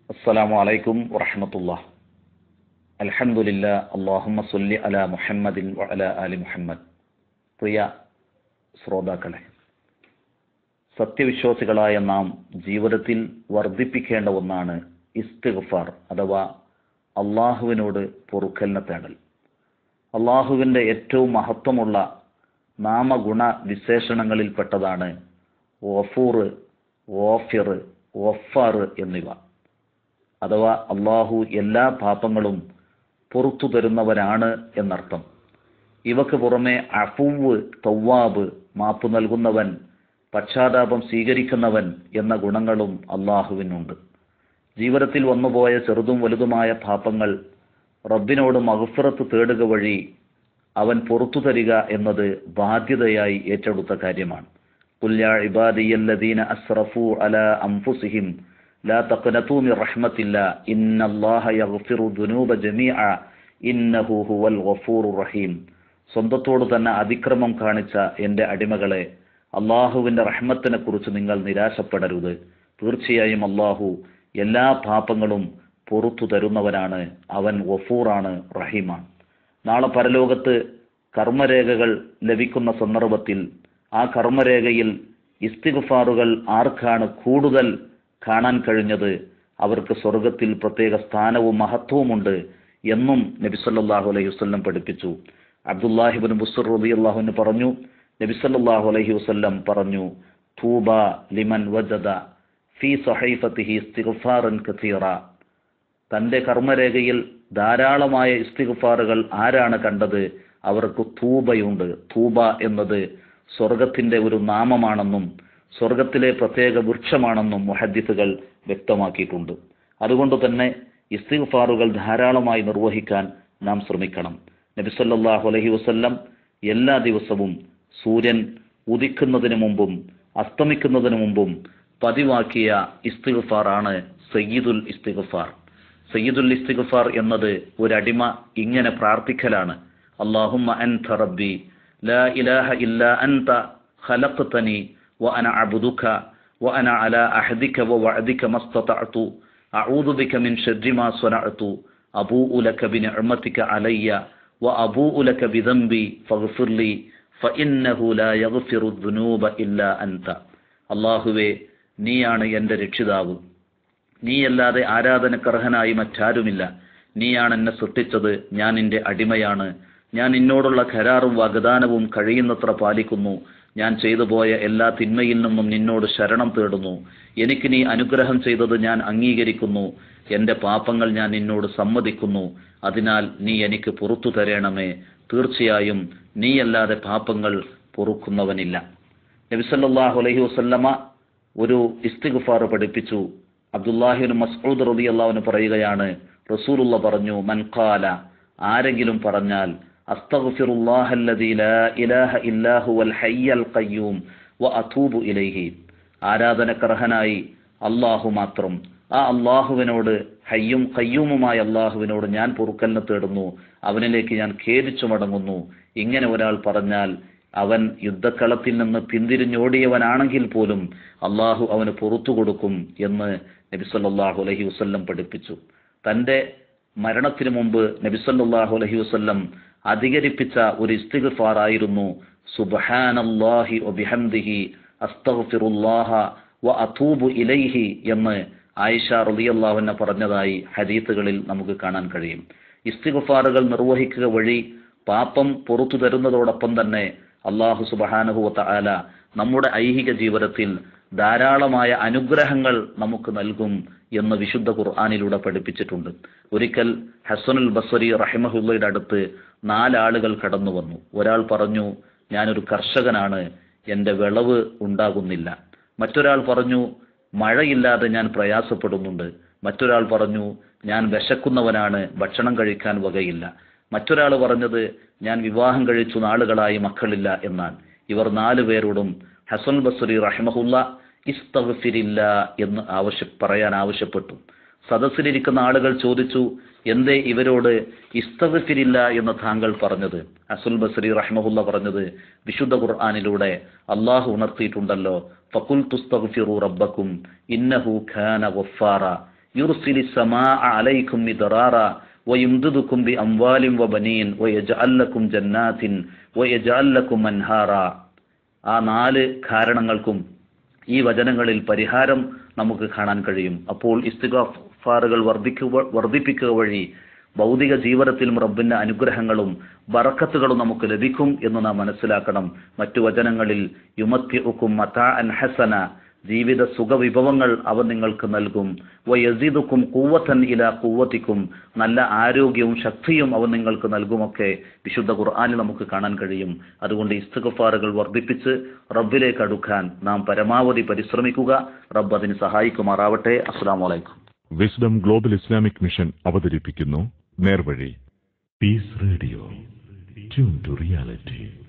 السلام عليكم ورحمة الله الحمد لله اللهم صل على محمد وعلى آل മുഹമ്മദ് പ്രിയ ശ്രോതാക്കളെ സത്യവിശ്വാസികളായ നാം ജീവിതത്തിൽ വർദ്ധിപ്പിക്കേണ്ട ഒന്നാണ് ഇസ്തിഗ്ഫാർ അഥവാ അള്ളാഹുവിനോട് പൊറുക്കലിനെ തേടൽ അള്ളാഹുവിൻ്റെ ഏറ്റവും മഹത്വമുള്ള നാമഗുണ വിശേഷണങ്ങളിൽപ്പെട്ടതാണ് ഓഫൂർ ഓഫിർ ഒഫാർ എന്നിവ അഥവാ അള്ളാഹു എല്ലാ പാപങ്ങളും പുറത്തു തരുന്നവനാണ് എന്നർത്ഥം ഇവക്ക് പുറമെ അഫൂവ് തൗവാബ് മാപ്പ് നൽകുന്നവൻ പശ്ചാത്താപം സ്വീകരിക്കുന്നവൻ എന്ന ഗുണങ്ങളും അള്ളാഹുവിനുണ്ട് ജീവിതത്തിൽ വന്നുപോയ ചെറുതും വലുതുമായ പാപങ്ങൾ റബ്ബിനോട് മഹഫിറത്ത് തേടുക വഴി അവൻ പുറത്തു തരിക എന്നത് ബാധ്യതയായി ഏറ്റെടുത്ത കാര്യമാണ് കുല്യ ഇബാദിയല്ലദീന അസ്റഫു അല അംഫുസിഹിം لا تقنطوا من رحمة الله إن الله يغفر الذنوب جميعا إنه هو الغفور الرحيم സ്വന്തത്തോട് തന്നെ അതിക്രമം കാണിച്ച എൻ്റെ അടിമകളെ അള്ളാഹുവിൻ്റെ റഹ്മത്തിനെ കുറിച്ച് നിങ്ങൾ നിരാശപ്പെടരുത് തീർച്ചയായും അള്ളാഹു എല്ലാ പാപങ്ങളും പുറത്തു തരുന്നവനാണ് അവൻ വഫൂറാണ് റഹീമാണ് നാളെ പരലോകത്ത് കർമ്മരേഖകൾ ലഭിക്കുന്ന സന്ദർഭത്തിൽ ആ കർമ്മരേഖയിൽ ഇസ്തിഗ്ഫാറുകൾ ആർക്കാണ് കൂടുതൽ കാണാൻ കഴിഞ്ഞത് അവർക്ക് സ്വർഗത്തിൽ പ്രത്യേക സ്ഥാനവും മഹത്വവുമുണ്ട് എന്നും നബി സല്ലല്ലാഹു അലൈഹി വസല്ലം പഠിപ്പിച്ചു അബ്ദുല്ലാഹിബിൻ ബുസ്ർ റളിയല്ലാഹുവിന് പറഞ്ഞു നബി സല്ലല്ലാഹു അലൈഹി വസല്ലം പറഞ്ഞു തൂബ ലിമൻ വജദ ഫീ സഹൈഫത്തിഹി ഇസ്തിഗ്ഫാറൻ കസീറ തന്റെ കർമ്മരേഖയിൽ ധാരാളമായ ഇസ്തിഗ്ഫാറുകൾ ആരാണ് കണ്ടത് അവർക്ക് തൂബയുണ്ട് തൂബ എന്നത് സ്വർഗത്തിന്റെ ഒരു നാമമാണെന്നും സ്വർഗത്തിലെ പ്രത്യേക വൃക്ഷമാണെന്നും മുഹദ്ദിസുകൾ വ്യക്തമാക്കിയിട്ടുണ്ട് അതുകൊണ്ട് തന്നെ ഇസ്തിഗ്ഫാറുകൾ ധാരാളമായി നിർവഹിക്കാൻ നാം ശ്രമിക്കണം നബി സല്ലല്ലാഹു അലൈഹി വസല്ലം എല്ലാ ദിവസവും സൂര്യൻ ഉദിക്കുന്നതിന് മുമ്പും അസ്തമിക്കുന്നതിന് മുമ്പും പതിവാക്കിയ ഇസ്തിഗ്ഫാറാണ് സയ്യിദുൽ ഇസ്തിഗ്ഫാർ സയ്യിദുൽ ഇസ്തിഗ്ഫാർ എന്നത് ഒരടിമ ഇങ്ങനെ പ്രാർത്ഥിക്കലാണ് അല്ലാഹുമ്മ അൻത റബ്ബി ലാ ഇലാഹ ഇല്ലാ അൻത ഖലഖ്തനി وأنا عبدك وأنا على أحدك ووعدك ما استطعت أعوذ بك من شر ما صنعت أبوء لك بنعمتك علي وأبوء لك بذنبي فاغفر لي فإنه لا يغفر الذنوب إلا أنت അള്ളാഹുവേ നീയാണ് എൻ്റെ രക്ഷിതാവ് നീയല്ലാതെ ആരാധനക്കർഹനായി മറ്റാരുമില്ല നീയാണ് എന്നെ സൃഷ്ടിച്ചത് ഞാൻ നിന്റെ അടിമയാണ് ഞാൻ നിന്നോടുള്ള കരാറും വാഗ്ദാനവും കഴിയുന്നത്ര പാലിക്കുന്നു ഞാൻ ചെയ്തു പോയ എല്ലാ തിന്മയിൽ നിന്നും നിന്നോട് ശരണം തേടുന്നു എനിക്ക് നീ അനുഗ്രഹം ചെയ്തത് ഞാൻ അംഗീകരിക്കുന്നു എൻ്റെ പാപങ്ങൾ ഞാൻ നിന്നോട് സമ്മതിക്കുന്നു അതിനാൽ നീ എനിക്ക് പുറത്തു തരണമേ തീർച്ചയായും നീയല്ലാതെ പാപങ്ങൾ പൊറുക്കുന്നവനില്ല നബിസല്ലാഹു അലൈഹി വസല്ലമ ഒരു ഇസ്തിഗ്ഫാർ പഠിപ്പിച്ചു അബ്ദുല്ലാഹിബിൻ മസ്ഊദ് റതി അള്ളാഹുവിന് പറയുകയാണ് റസൂലുള്ള പറഞ്ഞു മൻഖാല ആരെങ്കിലും പറഞ്ഞാൽ أستغفر الله الذي لا إله إلا هو الحي القيوم وأتوب إليه ആരാധനക്കർഹനായി അള്ളാഹു മാത്രം ആ അള്ളാഹുവിനോട് ഹയ്യും കയ്യൂമുമായ അള്ളാഹുവിനോട് ഞാൻ പൊറുക്കലിന് തേടുന്നു അവനിലേക്ക് ഞാൻ ഖേദിച്ചു മടങ്ങുന്നു ഇങ്ങനെ ഒരാൾ പറഞ്ഞാൽ അവൻ യുദ്ധക്കളത്തിൽ നിന്ന് പിന്തിരിഞ്ഞോടിയവനാണെങ്കിൽ പോലും അള്ളാഹു അവന് പുറത്തു കൊടുക്കും എന്ന് നബിസല്ലാഹു അലഹി വസ്ല്ലം പഠിപ്പിച്ചു തന്റെ മരണത്തിനു മുമ്പ് നബിസല്ലാഹു അലഹി വസ്ല്ലം അധികരിപ്പിച്ച ഒരു ഇസ്തിഗ്ഫാർ ആയിരുന്നു സുബ്ഹാനല്ലാഹി വബിഹംദിഹി അസ്തഗ്ഫിറുല്ലാഹ വ അതൂബു ഇലൈഹി എന്ന് ആയിഷ റളിയല്ലാഹുവിനെ പറഞ്ഞതായി ഹദീത്തുകളിൽ നമുക്ക് കാണാൻ കഴിയും ഇസ്തിഗ്ഫാറുകൾ നിർവഹിക്കുക വഴി പാപം പുറത്തു തരുന്നതോടൊപ്പം തന്നെ അള്ളാഹു സുബഹാനഹു വതആല നമ്മുടെ ഐഹിക ജീവിതത്തിൽ ധാരാളമായ അനുഗ്രഹങ്ങൾ നമുക്ക് നൽകും എന്ന് വിശുദ്ധ ഖുർആാനിലൂടെ പഠിപ്പിച്ചിട്ടുണ്ട് ഒരിക്കൽ ഹസനുൽ ബസരി റഹിമഹുല്ലയുടെ അടുത്ത് നാലാളുകൾ കടന്നു വന്നു ഒരാൾ പറഞ്ഞു ഞാനൊരു കർഷകനാണ് എൻ്റെ വിളവ് ഉണ്ടാകുന്നില്ല മറ്റൊരാൾ പറഞ്ഞു മഴയില്ലാതെ ഞാൻ പ്രയാസപ്പെടുന്നുണ്ട് മറ്റൊരാൾ പറഞ്ഞു ഞാൻ വിശക്കുന്നവനാണ് ഭക്ഷണം കഴിക്കാൻ വകയില്ല മറ്റൊരാൾ പറഞ്ഞത് ഞാൻ വിവാഹം കഴിച്ചു നാളുകളായി മക്കളില്ല എന്നാണ് ഇവർ നാലു പേരോടും ഹസൻ ബസറി റഹ്മഹുല്ല ഇസ്തഗ്ഫിരില്ല എന്ന് ആവശ്യ പറയാൻ ആവശ്യപ്പെട്ടു സദസ്സിലിരിക്കുന്ന ആളുകൾ ചോദിച്ചു എന്തേ ഇവരോട് ഇസ്തഗ്ഫിരില്ല എന്ന് താങ്കൾ പറഞ്ഞത് അസുൽ ബസരി റഹ്മഹുല്ല പറഞ്ഞത് വിശുദ്ധ ഖുർആാനിലൂടെ അള്ളാഹു ഉണർത്തിയിട്ടുണ്ടല്ലോ ഫക്കുൽ തുസ്തഗ്ഫിറു റബ്ബക്കും ഇന്നഹു ഖാന വഫാറ യുർസിലി സമാ അലൈക്കും മിദറാറ വയുംദുദുക്കും ബി അംവാലിം വബനീൻ വയജഅല്ലക്കും ജന്നാത്തിൻ വയജഅല്ലക്കും അൻഹാറ ആ നാല് കാരണങ്ങൾക്കും ഈ വചനങ്ങളിൽ പരിഹാരം നമുക്ക് കാണാൻ കഴിയും അപ്പോൾ ഇസ്തിഗാഫാറുകൾ വർദ്ധിക്കുക വർദ്ധിപ്പിക്കുക വഴി ഭൗതിക ജീവിതത്തിലും റബ്ബിന്റെ അനുഗ്രഹങ്ങളും ബറക്കത്തുകളും നമുക്ക് ലഭിക്കും എന്ന് നാം മനസ്സിലാക്കണം മറ്റു വചനങ്ങളിൽ യുമത്തി ഉക്കും മതാ അൻ ഹസന ജീവിത സുഖവിഭവങ്ങൾ അവൻ നിങ്ങൾക്ക് നൽകും വയസീദുക്കും കൂവത്തൻ ഇല കൂവത്തിക്കും നല്ല ആരോഗ്യവും ശക്തിയും അവൻ നിങ്ങൾക്ക് നൽകുമൊക്കെ വിശുദ്ധ ഖുർആാനിൽ നമുക്ക് കാണാൻ കഴിയും അതുകൊണ്ട് ഇസ്തഗഫാറുകൾ വർദ്ധിപ്പിച്ച് റബ്ബിലേക്ക് അടുക്കാൻ നാം പരമാവധി പരിശ്രമിക്കുക റബ്ബ് അതിന് സഹായിക്കുമാറാവട്ടെ അസ്സാം വലൈക്കും വിസ്ഡം ഗ്ലോബൽ ഇസ്ലാമിക് മിഷൻ അവതരിപ്പിക്കുന്നു Nervazhi peace radio tune to reality